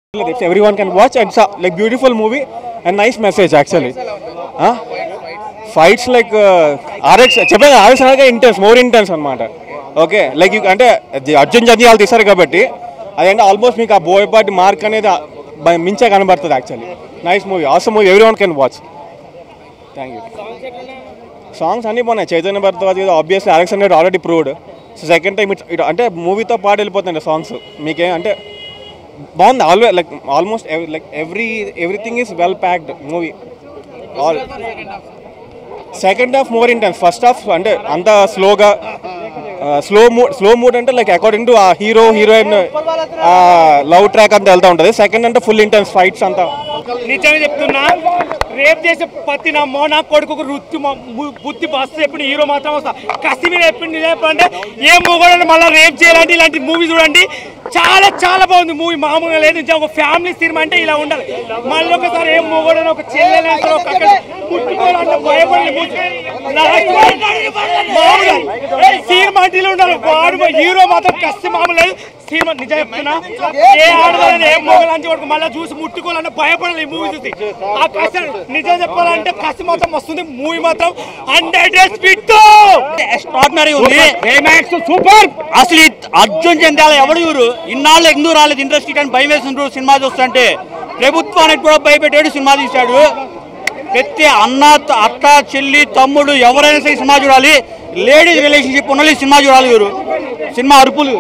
If everyone can watch and it's a like beautiful movie and nice message actually. Huh? Fights like RX చెప్పాను RX అనగా intense more intense అనమాట okay like అంటే అది అర్జున్ జంధ్యాలు తీశారు కాబట్టి అదంటే ఆల్మోస్ట్ మీకు ఆ బోయపాటి మార్క్ అనేది ఆ బ- మించే కనబడుతుంది actually nice movie also movie every one can watch thank you songs అన్నీ బాగున్నాయి Chaitanya Bharadwaj obviously RX hundred already proved so second time it's it అంటే మూవీతో పాటు వెళ్ళిపోతుంది సాంగ్స్ మీకేం అంటే బాగుంది always like almost like every everything is well packed movie all second half more intense first half అంటే అంత స్లోగా స్లో మూడ్ స్లో మూడ్ అంటే లైక్ అకార్డింగ్ టు ఆ హీరో హీరోయిన్ లవ్ ట్రాక్ అంతా వెళ్తూ ఉంటుంది సెకండ్ అంటే ఫుల్ ఇంటెన్స్ ఫైట్స్ అంతా నిజంగా చెప్తున్నా రేపు చేసే పత్తి నా మో నా కొడుకు వృత్తి బుద్ధి బస్సు ఎప్పుడు హీరో మాత్రం వస్తా కసి మీద ఎప్పుడు నిజం చెప్పాలంటే ఏ మూగోడని మళ్ళీ రేపు చేయాలంటే ఇలాంటి మూవీ చూడండి చాలా చాలా బాగుంది మూవీ మామూలుగా లేదు నిజం ఒక ఫ్యామిలీ సినిమా అంటే ఇలా ఉండాలి మళ్ళీ ఒకసారి ఏం మూగోడని ఒక చెల్లెలు అంటారు, ఒక అక్క ముట్టుకోవాలంటే భయపడి మామూలుగా సినిమా అంటే ఇలా ఉండాలి వాడు హీరో మాత్రం కసి మామూలు లేదు సినిమా నిజం చెప్తున్నా ఏ ఆడదాని ఏ మొగలంచి వాడికి మళ్ళీ చూసి ముట్టుకోవాలంటే భయపడాలి ఈ మూవీ చూసి ఆ కసి నిజం చెప్పాలంటే కసి మాత్రం వస్తుంది మూవీ మాత్రం హండ్రెడ్ డేస్ స్పీడ్ ఎక్స్ట్రాడినరీ ఉంది సూపర్ అసలు ఈ అర్జున్ జంధ్యాల ఎవడు ఇవ్వరు ఇన్నాళ్ళు ఎందుకు రాలేదు ఇండస్ట్రీ అని భయం వేసిండ్రు సినిమా చూస్తుంటే ప్రభుత్వానికి కూడా భయపెట్టాడు సినిమా తీశాడు ప్రతి అన్న అత్త చెల్లి తమ్ముడు ఎవరైనా సరే సినిమా చూడాలి లేడీస్ రిలేషన్షిప్ ఉన్న సినిమా చూడాలి వీరు సినిమా అరుపులు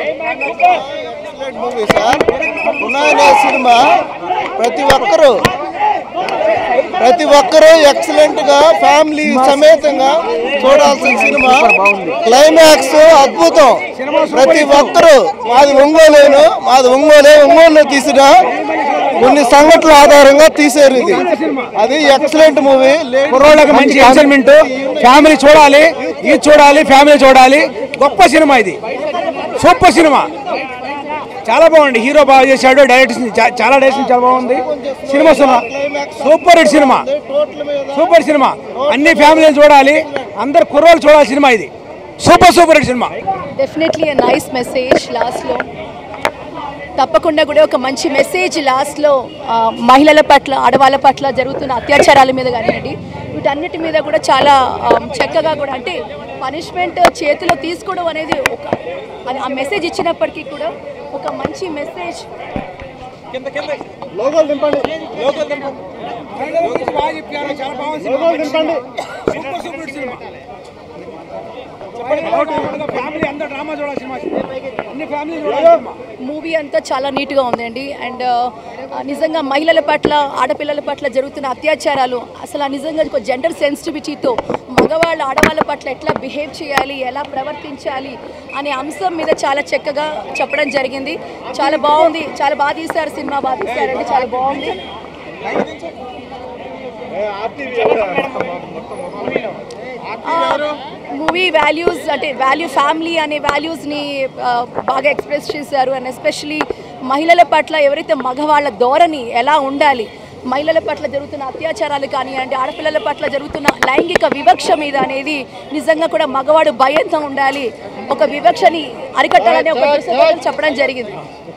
మూవీ సార్ పునాది సినిమా ప్రతి ఒక్కరూ ప్రతి ఒక్కరూ ఎక్సలెంట్ గా ఫ్యామిలీ సమేతంగా చూడాల్సిన సినిమా క్లైమాక్స్ అద్భుతం ప్రతి ఒక్కరూ మాది ఒంగోలేను మాది ఒంగోలే ఒంగోలులో తీసిన కొన్ని సంఘటనల ఆధారంగా తీసారు ఇది అది ఎక్సలెంట్ మూవీ కుర్రోళ్ళకి మంచి ఎంటర్టైన్మెంట్ ఫ్యామిలీ చూడాలి ఇది చూడాలి ఫ్యామిలీ చూడాలి గొప్ప సినిమా ఇది సూపర్ సినిమా చాలా బాగుంది హీరో బాగా చేశాడు డైరెక్షన్ చా- చాలా డైరెక్షన్ చాలా బాగుంది cinema cinema super hit cinema super cinema అన్ని ఫ్యామిలీలు చూడాలి అందరు కుర్రోళ్ళు చూడాలి సినిమా ఇది super super hit cinema definitely a nice message లాస్ట్లో తప్పకుండా కూడా ఒక మంచి మెసేజ్ లాస్ట్లో ఆ, మహిళల పట్ల ఆడవాళ్ళ పట్ల జరుగుతున్న అత్యాచారాల మీద కానివ్వండి వీటన్నిటి మీద కూడా చాలా ఆ, చక్కగా కూడా అంటే పనిష్మెంట్ చేతిలో తీసుకోవడం అనేది ఒక అది ఆ మెసేజ్ ఇచ్చినప్పటికీ కూడా ఒక మంచి మెసేజ్ ఫ్యామిలీ అందరూ డ్రామా చూడాలి సినిమా అన్ని ఫ్యామిలీ మూవీ అంతా చాలా నీట్గా ఉందండి అండ్ నిజంగా మహిళల పట్ల ఆడపిల్లల పట్ల జరుగుతున్న అత్యాచారాలు అసలు ఆ నిజంగా ఒక జెండర్ సెన్సిటివిటీతో మగవాళ్ళు ఆడవాళ్ళ పట్ల ఎట్లా బిహేవ్ చేయాలి ఎలా ప్రవర్తించాలి అనే అంశం మీద చాలా చక్కగా చెప్పడం జరిగింది చాలా బాగుంది చాలా బాగా తీశారు సినిమా బాగా తీశారండి చాలా బాగుంది మూవీ వాల్యూస్ అంటే వాల్యూ ఫ్యామిలీ అనే వాల్యూస్ని బాగా ఎక్స్ప్రెస్ చేశారు అండ్ ఎస్పెషలీ మహిళల పట్ల ఎవరైతే మగవాళ్ళ ధోరణి ఎలా ఉండాలి మహిళల పట్ల జరుగుతున్న అత్యాచారాలు కానివ్వండి ఆడపిల్లల పట్ల జరుగుతున్న లైంగిక వివక్ష మీద అనేది నిజంగా కూడా మగవాడు భయంతో ఉండాలి ఒక వివక్షని అరికట్టాలని ఒక దృశ్యం చెప్పడం జరిగింది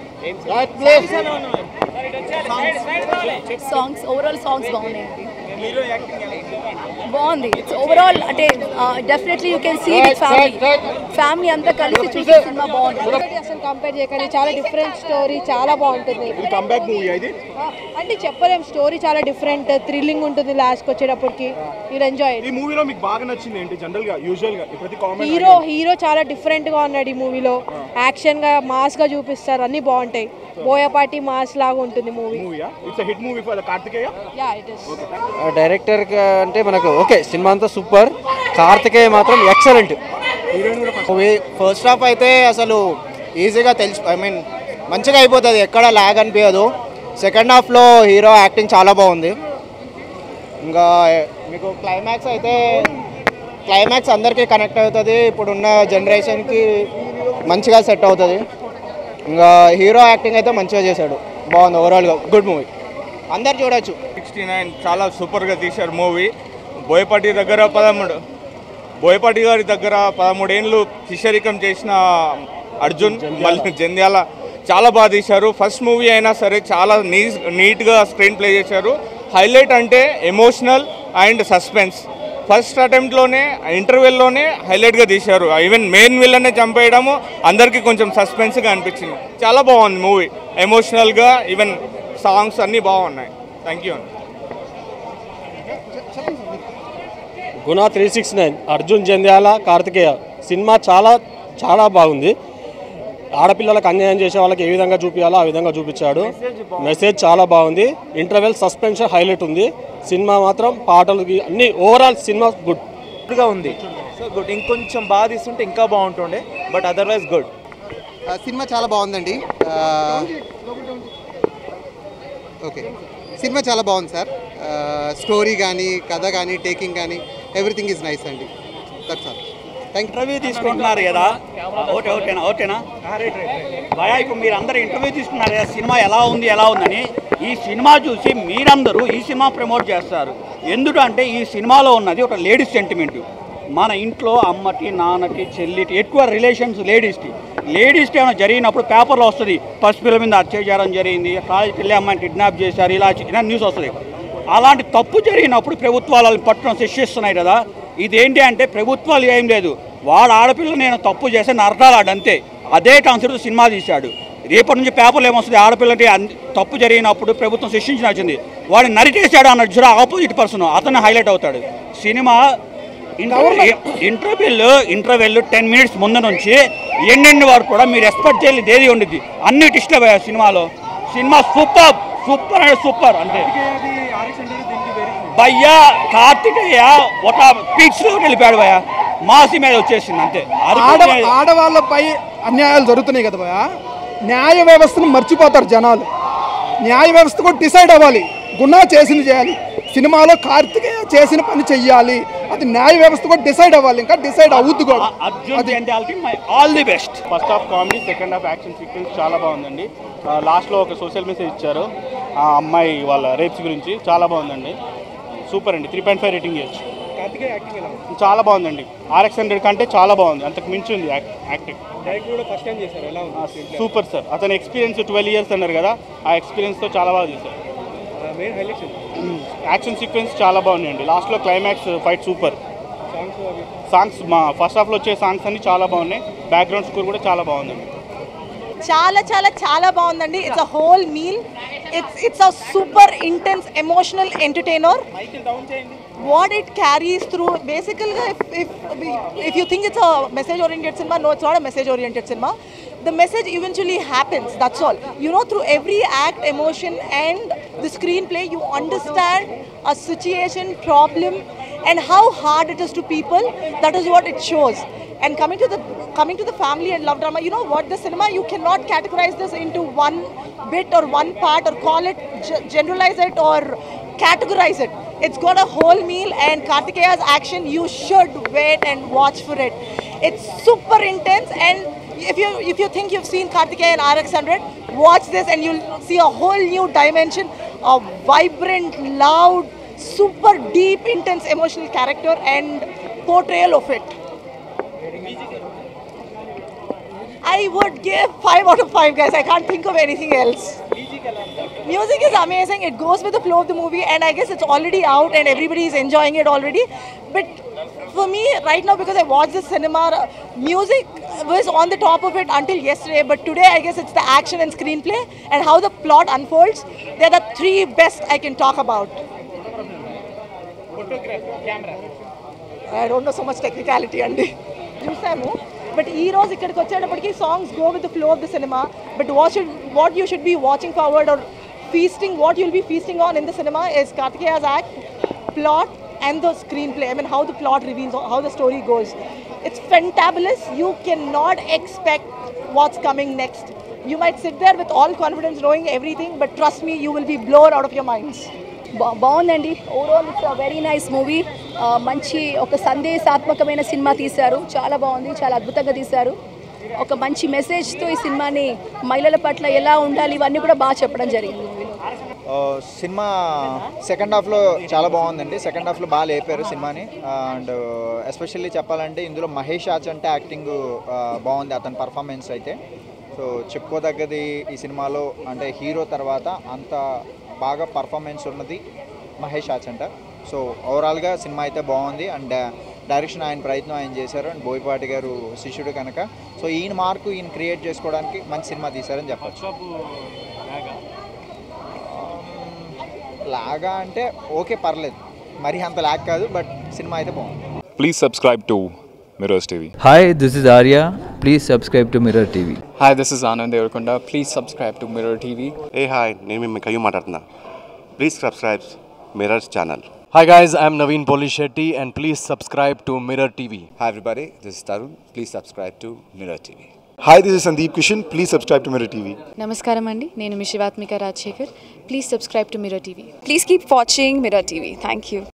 సాంగ్స్ ఓవరాల్ సాంగ్స్ బాగున్నాయండి బాగుంది ఇట్స్ ఓవరాల్ అంటే definitely you can see with family family అంతా కలిసి చూసే సినిమా బాగుంది అసలు కంపేర్ చేయకండి చాలా డిఫరెంట్ స్టోరీ చాలా బాగుంటుంది కంబ్యాక్ మూవీ ఇది ఆ, అంటే చెప్పలేం స్టోరీ చాలా డిఫరెంట్ థ్రిల్లింగ్ ఉంటుంది లాస్ట్కి వచ్చేటప్పటికి మీరు ఎంజాయ్ ఈ మూవీలో మీకు బాగా నచ్చింది ఏంటి జనరల్ గా యూజువల్ గా ప్రతి కామెంట్ హీరో హీరో చాలా డిఫరెంట్ గా ఉన్నాడు ఈ మూవీలో యాక్షన్ గా మాస్ గా చూపిస్తారు అన్ని బాగుంటాయి బోయపాటి మాస్ లాగా ఉంటుంది మూవీ మూవీయా it's hit movie for Karthikeya yeah it is director అంటే మనకు ఓకే సినిమా అంతా సూపర్ కార్తికేయ మాత్రం ఎక్సలెంట్ మూవీ ఫస్ట్ హాఫ్ అయితే అసలు ఈజీగా తెలిసి ఐ మీన్ మంచిగా అయిపోతుంది ఎక్కడ లాగ్ అనిపించదు సెకండ్ హాఫ్లో హీరో యాక్టింగ్ చాలా బాగుంది ఇంకా మీకు క్లైమాక్స్ అయితే క్లైమాక్స్ అందరికీ కనెక్ట్ అవుతుంది ఇప్పుడున్న జనరేషన్కి మంచిగా సెట్ అవుతుంది ఇంకా హీరో యాక్టింగ్ అయితే మంచిగా చేశాడు బాగుంది ఓవరాల్గా గుడ్ మూవీ అందరు చూడొచ్చు సిక్స్టీ నైన్ చాలా సూపర్గా తీశారు మూవీ బోయపాటి దగ్గర పదమూడు బోయపాటి గారి దగ్గర పదమూడేళ్ళు శిష్యరికం చేసిన అర్జున్ మళ్ళీ జంధ్యాల చాలా బాగా తీశారు ఫస్ట్ మూవీ అయినా సరే చాలా నీ నీట్గా స్క్రీన్ ప్లే చేశారు హైలైట్ అంటే ఎమోషనల్ అండ్ సస్పెన్స్ ఫస్ట్ అటెంప్ట్లోనే ఇంటర్వెల్లోనే హైలైట్గా తీశారు ఈవెన్ మెయిన్ విల్లనే చంపేయడము అందరికీ కొంచెం సస్పెన్స్గా అనిపించింది చాలా బాగుంది మూవీ ఎమోషనల్గా ఈవెన్ సాంగ్స్ అన్నీ బాగున్నాయి థ్యాంక్ యూ అండి Guna three six nine Arjun Jandhyala Karthikeya cinema చాలా చాలా బాగుంది ఆడపిల్లలకు అన్యాయం చేసే వాళ్ళకి ఏ విధంగా చూపించాలో ఆ విధంగా చూపించాడు మెసేజ్ చాలా బాగుంది ఇంటర్వెల్ సస్పెన్షన్ హైలైట్ ఉంది సినిమా మాత్రం పాటలు గి- అన్ని ఓవరాల్ సినిమా గుడ్ గుడ్గా ఉంది సో గుడ్ ఇంకొంచెం బాగా తీస్తుంటే ఇంకా బాగుంటుండే బట్ అదర్వైజ్ గుడ్ సినిమా చాలా బాగుందండి ఆ, ఓకే సినిమా చాలా బాగుంది సార్ స్టోరీ కానీ కథ కానీ టేకింగ్ కానీ ఎవ్రీథింగ్ ఈజ్ నైస్ అండి దట్స్ ఆల్ థ్యాంక్ ఇంటర్వ్యూ తీసుకుంటున్నారు కదా ఓకే ఓకేనా ఓకేనా భయ ఇప్పుడు మీరు అందరూ ఇంటర్వ్యూ తీసుకున్నారు కదా సినిమా ఎలా ఉంది ఎలా ఉందని ఈ సినిమా చూసి మీరందరూ ఈ సినిమా ప్రమోట్ చేస్తారు ఎందుకంటే ఈ సినిమాలో ఉన్నది ఒక లేడీస్ సెంటిమెంట్ మన ఇంట్లో అమ్మకి నాన్నకి చెల్లికి ఎక్కువ రిలేషన్స్ లేడీస్కి లేడీస్కి ఏమైనా జరిగినప్పుడు పేపర్లో వస్తుంది పసిపిల్ల మీద అత్యాచారం జరిగింది కాలేజీకి వెళ్ళి అమ్మాయిని కిడ్నాప్ చేశారు ఇలా ఇలా న్యూస్ వస్తుంది అలాంటి తప్పు జరిగినప్పుడు ప్రభుత్వాలు వాళ్ళని పట్టడం శిక్షిస్తున్నాయి కదా ఇదేంటి అంటే ప్రభుత్వాలు ఏం లేదు వాడు ఆడపిల్ల నేను తప్పు చేస్తే నరకాలాడు అంతే అదే కాన్సెప్ట్ సినిమా తీశాడు రేపటి నుంచి పేపర్లు ఏమొస్తుంది ఆడపిల్లకి అన్- తప్పు జరిగినప్పుడు ప్రభుత్వం శిక్షించిన వచ్చింది వాడిని నరికేశాడు అన్నట్టు చూడ ఆపోజిట్ పర్సన్ అతను హైలైట్ అవుతాడు cinema interval interval ten minutes ముందు నుంచి ఎన్నెన్ని వరకు కూడా మీరు ఎక్స్పెక్ట్ చేయలేదు ఏది ఉండిద్ది అన్ని టిస్టులు పోయా సినిమాలో సినిమా సూపర్ సూపర్ అంటే సూపర్ అంతే భయ్యా కార్తికేయ ఒక పిక్స్ లో వెళ్ళిపోయాడు భయ్యా మాసి మీద వచ్చేసింది అంతే అరకు ఆడ మీద- ఆడవాళ్ళపై అన్యాయాలు జరుగుతున్నాయి కదా భయ న్యాయ వ్యవస్థను మర్చిపోతారు జనాలు న్యాయ వ్యవస్థ కూడా డిసైడ్ అవ్వాలి గున్నా చేసింది చేయాలి సినిమాలో కార్తికేయ చేసిన పని చెయ్యాలి అది న్యాయ వ్యవస్థ కూడా డిసైడ్ అవ్వాలి ఇంకా డిసైడ్ అవుద్ది కూడా Arjun Jayanthi all the best first half comedy second half action sequence చాలా బాగుందండి ఆ, లాస్ట్లో ఒక సోషల్ మెసేజ్ ఇచ్చారు ఆ అమ్మాయి వాళ్ళ రేప్స్ గురించి చాలా బాగుందండి సూపర్ అండి త్రీ పాయింట్ ఫైవ్ రేటింగ్ ఇవ్వచ్చు చాలా బాగుందండి ఆర్ఎక్స్ హండ్రెడ్ కంటే చాలా బాగుంది అంతకు మించి ఉంది యాక్- యాక్టింగ్ ఫస్ట్ టైం చేశారు ఎలా ఉంది సూపర్ సార్ అతని ఎక్స్పీరియన్స్ ట్వెల్వ్ ఇయర్స్ అన్నారు కదా ఆ ఎక్స్పీరియన్స్తో చాలా బాగా చేశారు మెయిన్ హైలైట్స్ యాక్షన్ సీక్వెన్స్ చాలా బాగున్నాయండి లాస్ట్లో క్లైమాక్స్ ఫైట్ సూపర్ సాంగ్స్ అవి సాంగ్స్ మా ఫస్ట్ హాఫ్లో వచ్చే సాంగ్స్ అన్ని చాలా బాగున్నాయి బ్యాక్గ్రౌండ్ స్కోర్ కూడా చాలా బాగుందండి చాలా చాలా చాలా బాగుందండి it's a whole meal it's it's a super intense emotional entertainer what it carries through బేసికల్గా if you think it's a message oriented cinema no it's not a message oriented cinema the message eventually happens that's all you know through every act emotion and the screenplay you understand a situation problem and how hard it is to people that is what it shows and coming to the coming to the family and love drama you know what the cinema you cannot categorize this into one bit or one part or call it ge- generalize it or categorize it it's got a whole meal and kartikeya's action you should wait and watch for it it's super intense and if you if you think you've seen Kartikeya and RX100, watch this and you'll see a whole new dimension of vibrant, loud, super deep, intense emotional character and portrayal of it. I would give 5 out of 5 guys. I can't think of anything else. Music is amazing. It goes with the flow of the movie and I guess it's already out and everybody is enjoying it already. But for me right now because I watched the cinema, uh, music was on the top of it until yesterday. But today I guess it's the action and screenplay and how the plot unfolds. They're the three best I can talk about. I don't know so much technicality అండి చూసాము but ఈ రోజు ఇక్కడికి వచ్చేటప్పటికి songs go with the flow of the cinema but what should what you should be watching forward or feasting what you'll be feasting on in the cinema is Karthikeya's act plot and the screenplay. I mean, how the plot reveals, how the story goes. It's fantabulous. You cannot expect what's coming next. You might sit there with all confidence knowing everything, but trust me, you will be blown out of your minds. బా- బాగుందండి overall it's very nice movie మంచి ఒక సందేశాత్మకమైన cinema తీశారు చాలా బాగుంది చాలా అద్భుతంగా తీశారు ఒక మంచి మెసేజ్తో ఈ సినిమాని మహిళల పట్ల ఎలా ఉండాలి ఇవన్నీ కూడా బాగా చెప్పడం జరిగింది మూవీలో ఆ, సినిమా సెకండ్ హాఫ్లో చాలా బాగుందండి సెకండ్ హాఫ్లో బాగా లేపారు సినిమాని అండ్ ఎస్పెషల్లీ చెప్పాలంటే ఇందులో మహేష్ ఆచ్ అంటే యాక్టింగ్ ఆ, బాగుంది అతని పర్ఫార్మెన్స్ అయితే సో చెప్పుకోదగ్గది ఈ సినిమాలో అంటే హీరో తర్వాత అంత బాగా పర్ఫార్మెన్స్ ఉన్నది మహేష్ ఆచంట సో ఓవరాల్గా సినిమా అయితే బాగుంది అండ్ డైరెక్షన్ ఆయన ప్రయత్నం ఆయన చేశారు అండ్ బోయపాటి గారు శిష్యుడు కనుక సో ఈయన మార్కు ఈయన క్రియేట్ చేసుకోవడానికి మంచి సినిమా తీశారని చెప్పచ్చు లాగా అంటే ఓకే పర్లేదు మరి అంత లాగ్ కాదు బట్ సినిమా అయితే బాగుంది Please subscribe to Mirrors TV. Hi, this is Arya. Please subscribe to Mirror TV. Hi, this is Anand Devarkonda. Please subscribe to Mirror TV. ఏ హాయ్ నేను మీ కయ్యూ మాట్లాడుతున్నా please subscribe Mirror's channel Hi guys, I'm Naveen Polishetty and please subscribe to Mirror TV. Hi everybody, this is Tarun. Please subscribe to Mirror TV. Hi, this is Sandeep Kishan. Please subscribe to Mirror TV. నమస్కారం అండి నేను మీ Shivathmika Rajasekhar please subscribe to Mirror TV Please keep watching Mirror TV. Thank you.